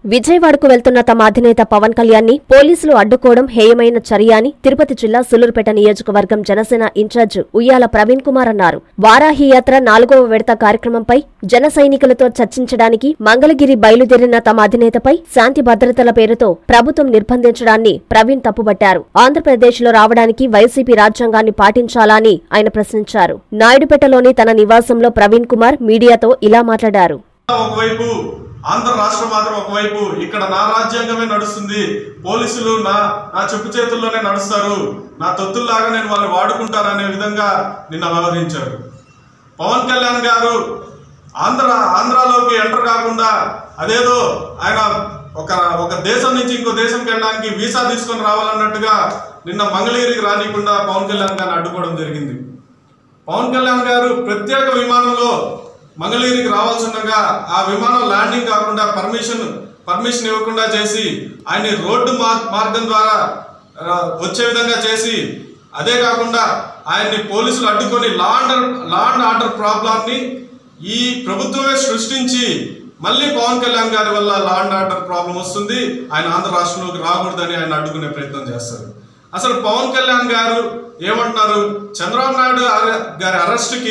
విజయవాడకు వెళ్తున్న తమ అధినేత పవన్ కళ్యాణ్ ని పోలీసులు అడ్డుకోవడం హేయమైన చర్య అని తిరుపతి జిల్లా సులూరుపేట నియోజకవర్గం జనసేన ఇన్ఛార్జ్ ఉయ్యాల ప్రవీణ్ కుమార్ అన్నారు వారాహి యాత్ర నాలుగవ విడత కార్యక్రమంపై జన సైనికులతో చర్చించడానికి మంగళగిరి బయలుదేరిన తమ అధినేతపై శాంతి భద్రతల పేరుతో ప్రభుత్వం నిర్బంధించడాన్ని ప్రవీణ్ తప్పుబట్టారు ఆంధ్రప్రదేశ్ లో రావడానికి వైసీపీ రాజ్యాంగాన్ని పాటించాలా అని ఆయన ప్రశ్నించారు నాయుడుపేటలోని తన నివాసంలో ప్రవీణ్ కుమార్ మీడియాతో ఇలా మాట్లాడారు ఒకవైపు ఆంధ్ర రాష్ట్రం మాత్రం ఒకవైపు ఇక్కడ నా రాజ్యాంగమే నడుస్తుంది పోలీసులు నా నా చెప్పు చేతుల్లోనే నడుస్తారు నా తొత్తుల్లాగా నేను వాళ్ళని వాడుకుంటారనే విధంగా నిన్న వ్యవహరించారు పవన్ కళ్యాణ్ గారు ఆంధ్ర ఆంధ్రాలోకి ఎంటర్ కాకుండా అదేదో ఆయన ఒక ఒక దేశం నుంచి ఇంకో దేశంకి వెళ్ళడానికి వీసా తీసుకొని రావాలన్నట్టుగా నిన్న మంగళగిరికి రానికుండా పవన్ కళ్యాణ్ గారిని అడ్డుకోవడం జరిగింది పవన్ కళ్యాణ్ గారు ప్రత్యేక విమానంలో మంగళగిరికి రావాల్సిండగా ఆ విమానం ల్యాండింగ్ కాకుండా పర్మిషన్ పర్మిషన్ ఇవ్వకుండా చేసి ఆయన రోడ్డు మార్- మార్గం ద్వారా ఆ, వచ్చే విధంగా చేసి అదే కాకుండా ఆయన్ని పోలీసులు అడ్డుకొని law under law and order ప్రాబ్లాన్ని ఈ ప్రభుత్వమే సృష్టించి మళ్ళీ పవన్ కళ్యాణ్ గారి వల్ల లా అండ్ ఆర్డర్ ప్రాబ్లం వస్తుంది ఆయన ఆంధ్ర రాష్ట్రంలోకి రాకూడదని ఆయన అడ్డుకునే ప్రయత్నం చేస్తారు అసలు పవన్ కళ్యాణ్ గారు ఏమంటున్నారు చంద్రబాబు నాయుడు అరె- గారి అరెస్ట్కి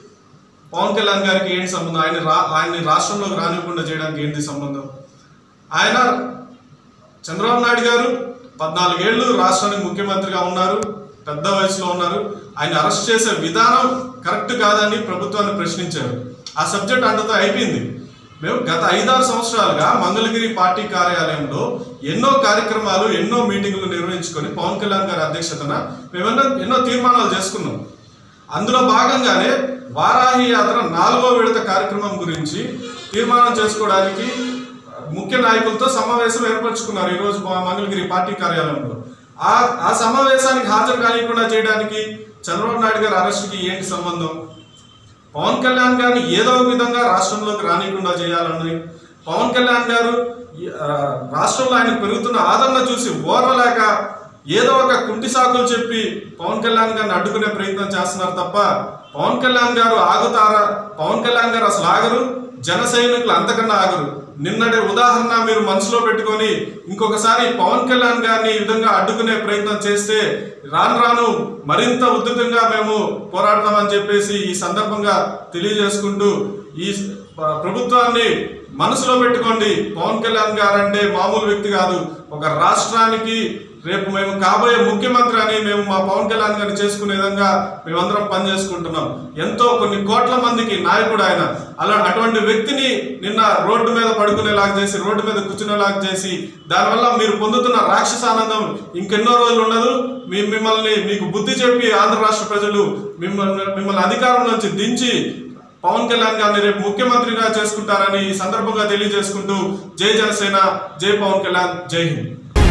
పవన్ కళ్యాణ్ గారికి ఏంటి సంబంధం ఆయన రా ఆయన్ని రాష్ట్రంలోకి రానివ్వకుండా చేయడానికి ఏంటి సంబంధం ఆయన చంద్రబాబు నాయుడు గారు పద్నాలుగేళ్లు రాష్ట్రానికి ముఖ్యమంత్రిగా ఉన్నారు పెద్ద వయసులో ఉన్నారు ఆయన అరెస్ట్ చేసే విధానం కరెక్ట్ కాదని ప్రభుత్వాన్ని ప్రశ్నించారు ఆ సబ్జెక్ట్ అంతతో అయిపోయింది మేము గత ఐదారు సంవత్సరాలుగా మంగళగిరి పార్టీ కార్యాలయంలో ఎన్నో కార్యక్రమాలు ఎన్నో మీటింగులు నిర్వహించుకొని పవన్ కళ్యాణ్ గారి అధ్యక్షతన మేము ఎన్నో ఎన్నో తీర్మానాలు చేసుకున్నాం అందులో భాగంగానే వారాహి యాత్ర నాలుగో విడత కార్యక్రమం గురించి తీర్మానం చేసుకోవడానికి ముఖ్య నాయకులతో సమావేశం ఏర్పరచుకున్నారు ఈరోజు మా మంగళగిరి పార్టీ కార్యాలయంలో ఆ ఆ సమావేశానికి హాజరు కానికుండా చేయడానికి చంద్రబాబు నాయుడు గారి అరెస్ట్కి ఏంటి సంబంధం పవన్ కళ్యాణ్ గారిని ఏదో ఒక విధంగా రాష్ట్రంలోకి రానియకుండా చేయాలని పవన్ కళ్యాణ్ గారు ఈ, ఆ, రాష్ట్రంలో ఆయన పెరుగుతున్న ఆదరణ చూసి ఓర్వలేక ఏదో ఒక కుంటి సాకులు చెప్పి పవన్ కళ్యాణ్ గారిని అడ్డుకునే ప్రయత్నం చేస్తున్నారు తప్ప పవన్ కళ్యాణ్ గారు ఆగుతారా పవన్ కళ్యాణ్ గారు అసలు ఆగరు జన సైనికులు అంతకన్నా ఆగరు నిన్నటి ఉదాహరణ మీరు మనసులో పెట్టుకొని ఇంకొకసారి పవన్ కళ్యాణ్ గారిని ఈ విధంగా అడ్డుకునే ప్రయత్నం చేస్తే రాను రాను మరింత ఉధృతంగా మేము పోరాడతామని చెప్పేసి ఈ సందర్భంగా తెలియజేసుకుంటూ ఈ ప- ప్రభుత్వాన్ని మనసులో పెట్టుకోండి పవన్ కళ్యాణ్ గారు అంటే మామూలు వ్యక్తి కాదు ఒక రాష్ట్రానికి రేపు మేము కాబోయే ముఖ్యమంత్రి అని మేము మా పవన్ కళ్యాణ్ గారిని చేసుకునే విధంగా మేమందరం పనిచేసుకుంటున్నాం ఎంతో కొన్ని కోట్ల మందికి నాయకుడు ఆయన అలా అటువంటి వ్యక్తిని నిన్న రోడ్డు మీద పడుకునేలాగా చేసి రోడ్డు మీద కూర్చునేలాగా చేసి దానివల్ల మీరు పొందుతున్న రాక్షసానందం ఇంకెన్నో రోజులు ఉండదు మీ మిమ్మల్ని మీకు బుద్ధి చెప్పి ఆంధ్ర రాష్ట్ర ప్రజలు మిమ్మల్ని మిమ్మల్ని అధికారం నుంచి దించి పవన్ కళ్యాణ్ గారిని రేపు ముఖ్యమంత్రిగా చేసుకుంటారని ఈ సందర్భంగా తెలియజేసుకుంటూ జై జనసేన జై పవన్ కళ్యాణ్ జై Hind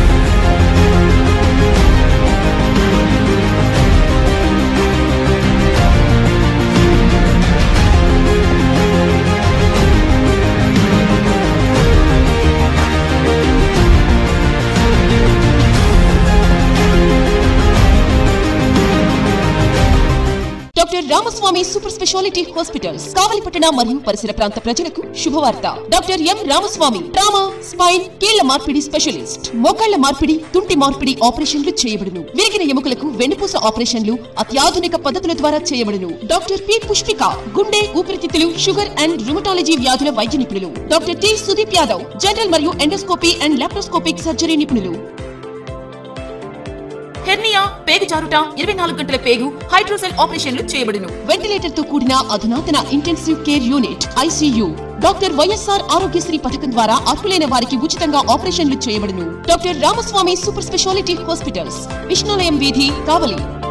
doctor Ramaswamy super speciality hospitals కావలిపట్టణ మరియు పరిసర ప్రాంత ప్రజలకు శుభవార్త doctor M Ramaswamy trauma spine కీళ్ల మార్పిడి స్పెషలిస్ట్ మోకాళ్ల మార్పిడి తుంటి మార్పిడి ఆపరేషన్లు చేయబడును విరిగిన ఎముకలకు వెన్నుపూస ఆపరేషన్లు అత్యాధునిక పద్ధతుల ద్వారా చేయబడును డాక్టర్ పి పుష్పిక గుండె ఊపిరితిత్తులు షుగర్ అండ్ రుమటాలజీ వ్యాధుల వైద్య నిపుణులు doctor T Sudeep Yadav general మరియు ఎండోస్కోపీ అండ్ లాప్రోస్కోపిక్ సర్జరీ నిపుణులు హెర్నియా పేగు జారుట ఇరవై నాలుగు గంటల పేగు హైడ్రోసెల్ ఆపరేషన్లు చేయబడును వెంటిలేటర్ తో కూడిన అధునాతన intensive care unit ICU doctor YSR Aarogyasri పథకం ద్వారా అర్హులైన వారికి ఉచితంగా ఆపరేషన్లు చేయబడును doctor Ramaswamy super speciality hospitals Vishnulayam వీధి కావలి